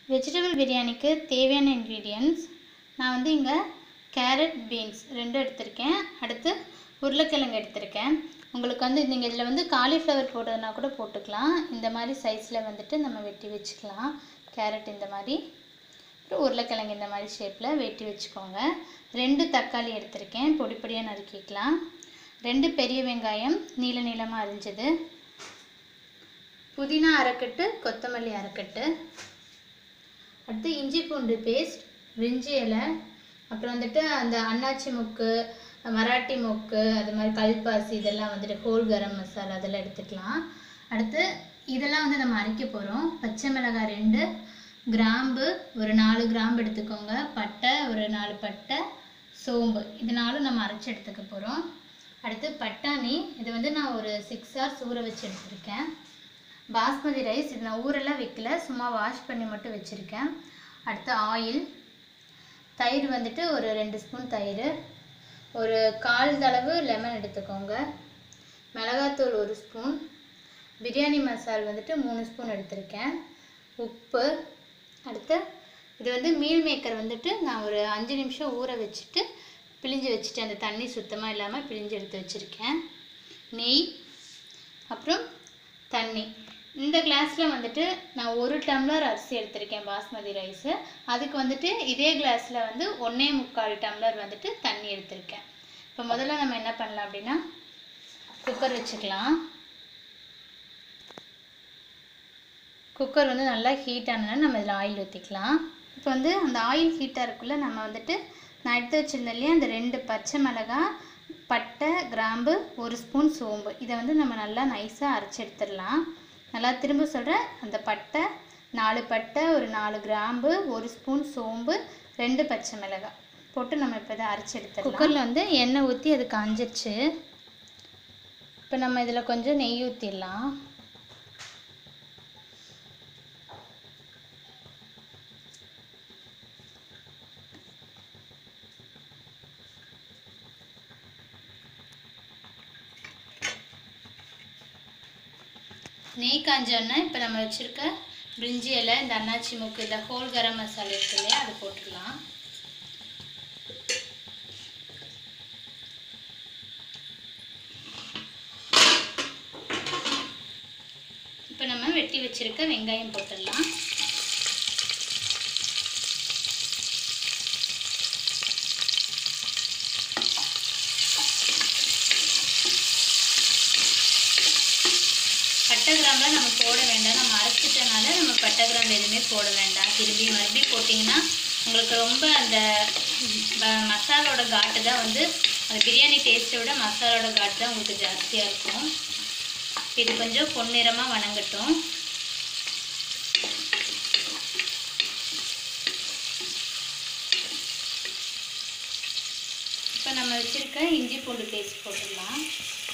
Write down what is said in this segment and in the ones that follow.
vegetable பிரியாணிக்கு தேவையான ingredients நான் வந்து இங்கே கேரட் பீன்ஸ் ரெண்டும் எடுத்திருக்கேன் அடுத்து உருளைக்கிழங்கு எடுத்திருக்கேன் உங்களுக்கு வந்து நீங்கள் இதில் வந்து காலிஃப்ளவர் போடுறதுனா கூட போட்டுக்கலாம் இந்த மாதிரி சைஸில் வந்துட்டு நம்ம வெட்டி வச்சுக்கலாம் கேரட் இந்த மாதிரி அப்புறம் உருளைக்கிழங்கு இந்த மாதிரி ஷேப்பில் வெட்டி வச்சுக்கோங்க ரெண்டு தக்காளி எடுத்திருக்கேன் பொடி பொடியாக நறுக்கிக்கலாம் ரெண்டு பெரிய வெங்காயம் நீள நீளமாக அரிஞ்சது புதினா அரைக்கட்டு கொத்தமல்லி அரைக்கட்டு அடுத்து இஞ்சி பூண்டு பேஸ்ட் பிரிஞ்சி இலை அப்புறம் வந்துட்டு அந்த அன்னாச்சி மொக்கு மராட்டி மொக்கு அது மாதிரி கல்பாசி இதெல்லாம் வந்துட்டு ஹோல் கரம் மசாலா அதெல்லாம் எடுத்துக்கலாம் அடுத்து இதெல்லாம் வந்து நம்ம அரைக்க போகிறோம் பச்சை மிளகாய் ரெண்டு கிராம்பு ஒரு நாலு கிராம்பு எடுத்துக்கோங்க பட்டை ஒரு நாலு பட்டை சோம்பு இது நாலும் நம்ம அரைச்சி எடுத்துக்க போகிறோம் அடுத்து பட்டாணி இது வந்து நான் ஒரு சிக்ஸ் ஹவர்ஸ் ஊற வச்சு எடுத்திருக்கேன் பாஸ்மதி ரைஸ் இது நான் ஊரெல்லாம் வைக்கல சும்மா வாஷ் பண்ணி மட்டும் வச்சுருக்கேன் அடுத்து ஆயில் தயிர் வந்துட்டு ஒரு ரெண்டு ஸ்பூன் தயிர் ஒரு கால் தளவு லெமன் எடுத்துக்கோங்க மிளகாத்தூள் ஒரு ஸ்பூன் பிரியாணி மசால் வந்துட்டு மூணு ஸ்பூன் எடுத்திருக்கேன் உப்பு அடுத்து இது வந்து மீல் மேக்கர் வந்துட்டு நான் ஒரு அஞ்சு நிமிஷம் ஊற வச்சுட்டு பிழிஞ்சு வச்சுட்டு அந்த தண்ணி சுத்தமாக இல்லாமல் பிழிஞ்சு எடுத்து வச்சுருக்கேன் நெய் அப்புறம் தண்ணி இந்த கிளாஸில் வந்துட்டு நான் ஒரு டம்ளர் அரிசி எடுத்திருக்கேன் பாஸ்மதி ரைஸு அதுக்கு வந்துட்டு இதே கிளாஸில் வந்து ஒன்றே முக்கால் டம்ளர் வந்துட்டு தண்ணி எடுத்திருக்கேன் இப்போ முதல்ல நம்ம என்ன பண்ணலாம் அப்படின்னா குக்கர் வச்சுக்கலாம் குக்கர் வந்து நல்லா ஹீட் ஆனதுனால நம்ம இதில் ஆயில் ஊற்றிக்கலாம் இப்போ வந்து அந்த ஆயில் ஹீட்டாக இருக்குள்ள நம்ம வந்துட்டு நான் எடுத்து வச்சுருந்தேன் இல்லையா அந்த ரெண்டு பச்சை மிளகாய் பட்டை கிராம்பு ஒரு ஸ்பூன் சோம்பு இதை வந்து நம்ம நல்லா நைஸாக அரைச்சி எடுத்துடலாம் நல்லா திரும்ப சொல்கிறேன் அந்த பட்டை நாலு பட்டை ஒரு நாலு கிராம்பு ஒரு ஸ்பூன் சோம்பு ரெண்டு பச்சை மிளகாய் போட்டு நம்ம இப்போ இதை அரைச்சி எடுத்துடலாம் குக்கரில் வந்து எண்ணெய் ஊற்றி அது காஞ்சிருச்சு இப்போ நம்ம இதில் கொஞ்சம் நெய் ஊற்றிடலாம் நெய் காஞ்சோன்னா இப்போ நம்ம வச்சுருக்க பிரிஞ்சி இலை இந்த அன்னாச்சி மூக்கு இந்த ஹோல் கரம் மசாலா இருக்கு இல்லையா அது போட்டுடலாம் இப்போ நம்ம வெட்டி வச்சுருக்க வெங்காயம் போட்டுடலாம் பட்டை கிராம்லாம் நம்ம போட வேண்டாம் நம்ம அரைச்சிட்டனால நம்ம பட்டை கிராம் எதுவுமே போட வேண்டாம் திரும்பி மறுபடியும் போட்டிங்கன்னா உங்களுக்கு ரொம்ப அந்த ம- மசாலோட காட்டு தான் வந்து அந்த பிரியாணி டேஸ்ட்டை விட மசாலோட காட்டு தான் உங்களுக்கு ஜாஸ்தியாக இருக்கும் இது கொஞ்சம் பொன்னிறமாக வணங்கட்டும் இப்போ நம்ம வச்சுருக்க இஞ்சி பூண்டு பேஸ்ட் போட்டுடலாம்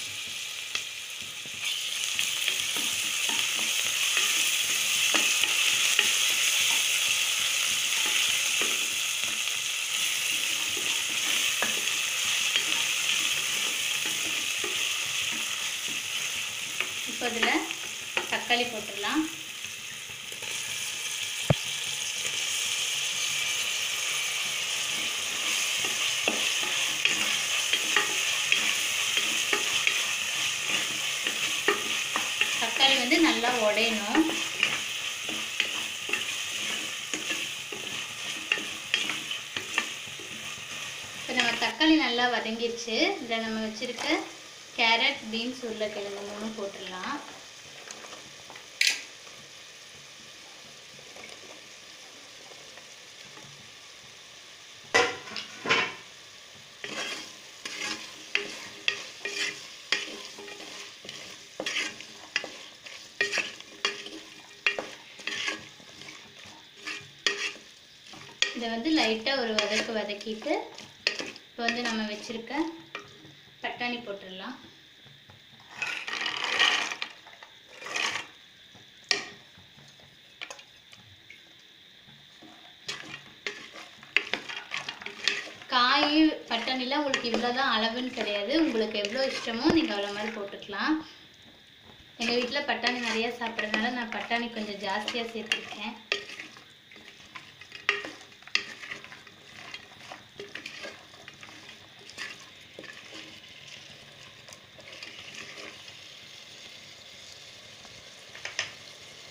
இப்போ இதில் தக்காளி போட்டுடலாம் தக்காளி வந்து நல்லா உடையணும் இப்போ நம்ம தக்காளி நல்லா வதங்கிருச்சு இதில் நம்ம வச்சுருக்க கேரட் பீன்ஸ் உருளைக்கிழங்கு மூணும் போட்டுடலாம் இதை வந்து லைட்டாக ஒரு வதக்கு வதக்கிட்டு இப்போ வந்து நம்ம வச்சுருக்க பட்டாணி போட்டுடலாம் காய் பட்டாணிலாம் உங்களுக்கு இவ்வளோ தான் அளவுன்னு கிடையாது உங்களுக்கு எவ்வளோ இஷ்டமோ நீங்கள் அவ்வளோ மாதிரி போட்டுக்கலாம் எங்கள் வீட்டில் பட்டாணி நிறையா சாப்பிட்றதுனால நான் பட்டாணி கொஞ்சம் ஜாஸ்தியாக சேர்த்துருக்கேன்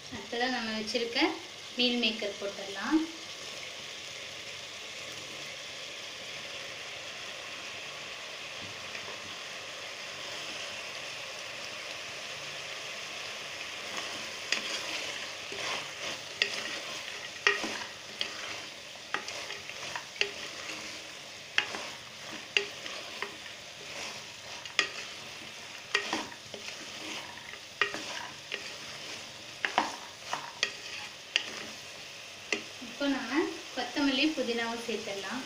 அடுத்ததாக நம்ம வச்சுருக்க மீல் மேக்கர் போட்டுடலாம் இப்போ நம்ம கொத்தமல்லி புதினாவும் சேர்த்துடலாம்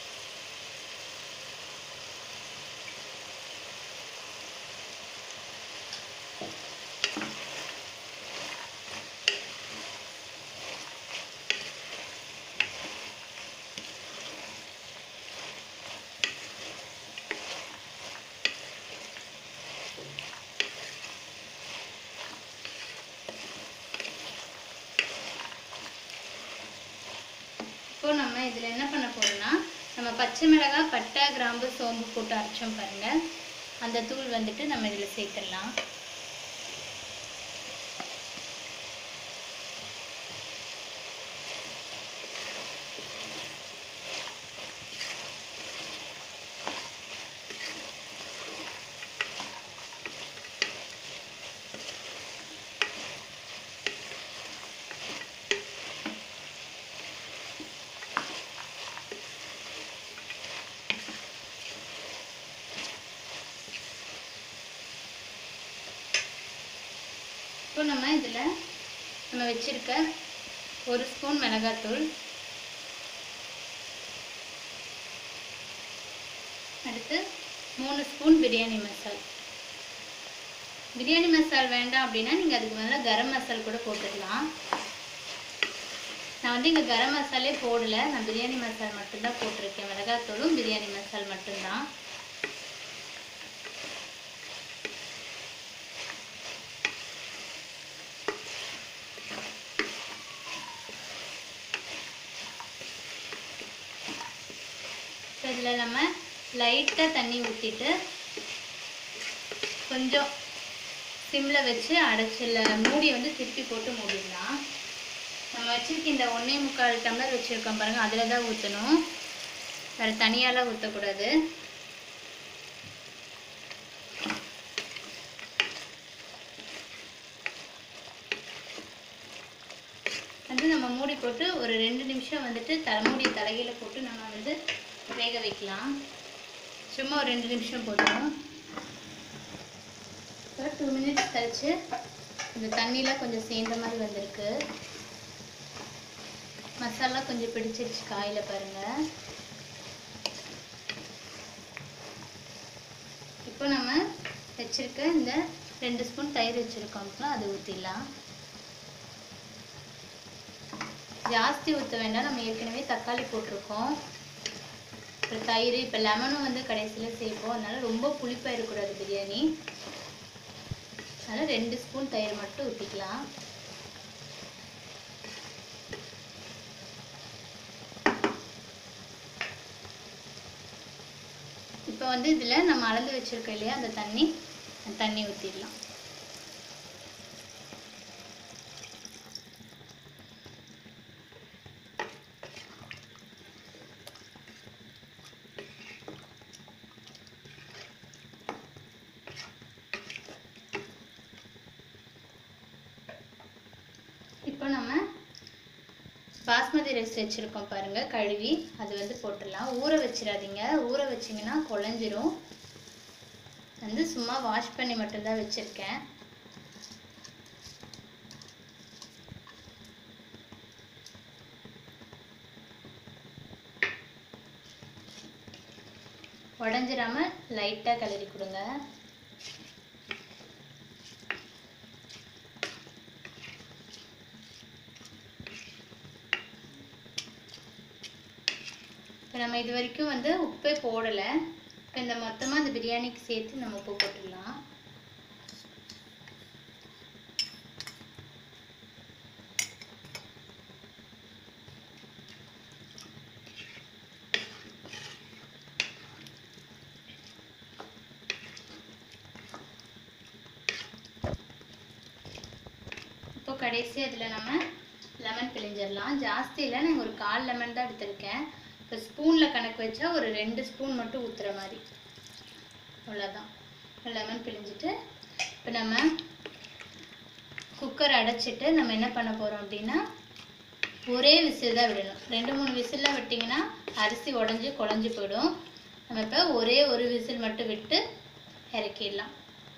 இப்போ நம்ம இதில் என்ன பண்ண போறோம்னா நம்ம பச்சை மிளகாய் பட்டை கிராம்பு சோம்பு போட்டு அரைச்சோம் பாருங்க அந்த தூள் வந்துட்டு நம்ம இதில் சேர்த்துடலாம் இப்போ நம்ம இதில் நம்ம வச்சிருக்க ஒரு ஸ்பூன் மிளகாத்தூள் அடுத்து மூணு ஸ்பூன் பிரியாணி மசால் பிரியாணி மசால் வேண்டாம் அப்படின்னா நீங்கள் அதுக்கு மேலே கரம் மசால் கூட போட்டுக்கலாம் நான் வந்து இங்கே கரம் மசாலே போடலை நான் பிரியாணி மசால் மட்டும்தான் போட்டிருக்கேன் மிளகாத்தூளும் பிரியாணி மசால் மட்டும்தான் ஸோ இதில் நம்ம லைட்டாக தண்ணி ஊற்றிட்டு கொஞ்சம் சிம்மில் வச்சு அடைச்சில மூடியை வந்து திருப்பி போட்டு மூடிடலாம் நம்ம வச்சிருக்க இந்த ஒன்றே முக்கால் டம்ளர் வச்சுருக்கோம் பாருங்கள் அதில் தான் ஊற்றணும் வேறு தனியாலாம் ஊற்றக்கூடாது வந்து நம்ம மூடி போட்டு ஒரு ரெண்டு நிமிஷம் வந்துட்டு தலைமூடி தலைகீழ போட்டு நம்ம வந்து வேக வைக்கலாம் சும்மா ஒரு ரெண்டு நிமிஷம் போதும் ஒரு டூ மினிட்ஸ் கழிச்சு இந்த தண்ணிலாம் கொஞ்சம் சேர்ந்த மாதிரி வந்திருக்கு மசாலா கொஞ்சம் பிடிச்சிருச்சு காயில் பாருங்க இப்போ நம்ம வச்சிருக்க இந்த ரெண்டு ஸ்பூன் தயிர் வச்சுருக்கோம்ல அது ஊற்றிடலாம் ஜாஸ்தி ஊற்ற வேண்டாம் நம்ம ஏற்கனவே தக்காளி போட்டிருக்கோம் அப்புறம் தயிர் இப்போ லெமனும் வந்து கடைசியில் சேர்ப்போம் அதனால ரொம்ப புளிப்பாக இருக்கக்கூடாது பிரியாணி அதனால் ரெண்டு ஸ்பூன் தயிர் மட்டும் ஊற்றிக்கலாம் இப்போ வந்து இதில் நம்ம அளந்து வச்சுருக்கோம் இல்லையா அந்த தண்ணி அந்த தண்ணி ஊற்றிடலாம் இப்போ நம்ம பாஸ்மதி ரைஸ் வச்சுருக்கோம் பாருங்கள் கழுவி அது வந்து போட்டுடலாம் ஊற வச்சிடாதீங்க ஊற வச்சிங்கன்னா குழஞ்சிரும் வந்து சும்மா வாஷ் பண்ணி மட்டும்தான் வச்சுருக்கேன் உடஞ்சிராம லைட்டாக கிளறி கொடுங்க இப்போ நம்ம இது வரைக்கும் வந்து உப்பே போடலை இப்போ இந்த மொத்தமாக இந்த பிரியாணிக்கு சேர்த்து நம்ம உப்பு போட்டுடலாம் இப்போ கடைசியாக இதில் நம்ம லெமன் பிழிஞ்சிடலாம் ஜாஸ்தி இல்லை நான் ஒரு கால் லெமன் தான் எடுத்திருக்கேன் இப்போ ஸ்பூனில் கணக்கு வச்சா ஒரு ரெண்டு ஸ்பூன் மட்டும் ஊற்றுற மாதிரி அவ்வளோதான் லெமன் பிழிஞ்சிட்டு இப்போ நம்ம குக்கர் அடைச்சிட்டு நம்ம என்ன பண்ண போகிறோம் அப்படின்னா ஒரே விசில் தான் விடணும் ரெண்டு மூணு விசில்லாம் விட்டிங்கன்னா அரிசி உடஞ்சி குழஞ்சி போயிடும் நம்ம இப்போ ஒரே ஒரு விசில் மட்டும் விட்டு இறக்கிடலாம்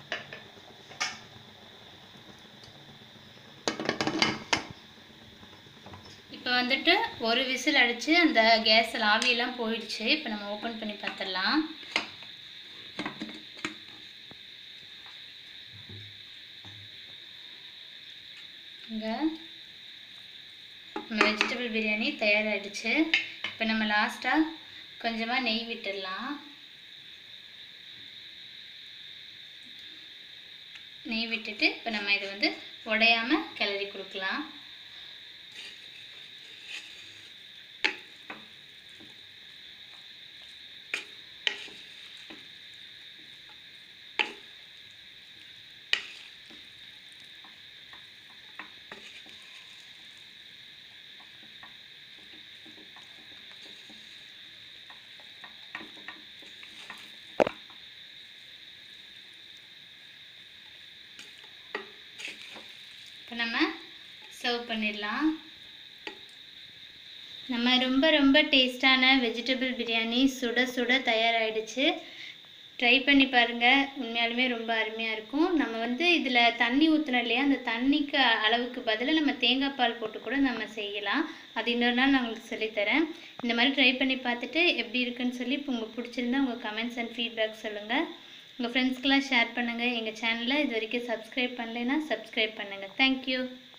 இப்போ வந்துட்டு ஒரு விசில் அடித்து அந்த கேஸ் ஆவியெல்லாம் போயிடுச்சு இப்போ நம்ம ஓப்பன் பண்ணி பார்த்துடலாம் இங்கே நம்ம வெஜிடபிள் பிரியாணி தயாராகிடுச்சு இப்போ நம்ம லாஸ்ட்டாக கொஞ்சமாக நெய் விட்டுடலாம் நெய் விட்டுட்டு இப்போ நம்ம இதை வந்து உடையாமல் கிளறி கொடுக்கலாம் இப்போ நம்ம சர்வ் பண்ணிடலாம் நம்ம ரொம்ப ரொம்ப டேஸ்டான வெஜிடபிள் பிரியாணி சுட சுட தயாராகிடுச்சு ட்ரை பண்ணி பாருங்கள் உண்மையாலுமே ரொம்ப அருமையாக இருக்கும் நம்ம வந்து இதில் தண்ணி ஊற்றுனோம் இல்லையா அந்த தண்ணிக்கு அளவுக்கு பதிலாக நம்ம தேங்காய் பால் போட்டு கூட நம்ம செய்யலாம் அது இன்னொரு நாள் நான் உங்களுக்கு சொல்லித்தரேன் இந்த மாதிரி ட்ரை பண்ணி பார்த்துட்டு எப்படி இருக்குன்னு சொல்லி இப்போ உங்களுக்கு பிடிச்சிருந்தா உங்கள் கமெண்ட்ஸ் அண்ட் ஃபீட்பேக் சொல்லுங்கள் உங்கள் ஃப்ரெண்ட்ஸ்க்கெலாம் ஷேர் பண்ணுங்கள் எங்கள் சேனலை இது வரைக்கும் சப்ஸ்கிரைப் பண்ணலைன்னா சப்ஸ்கிரைப் பண்ணுங்கள் தேங்க்யூ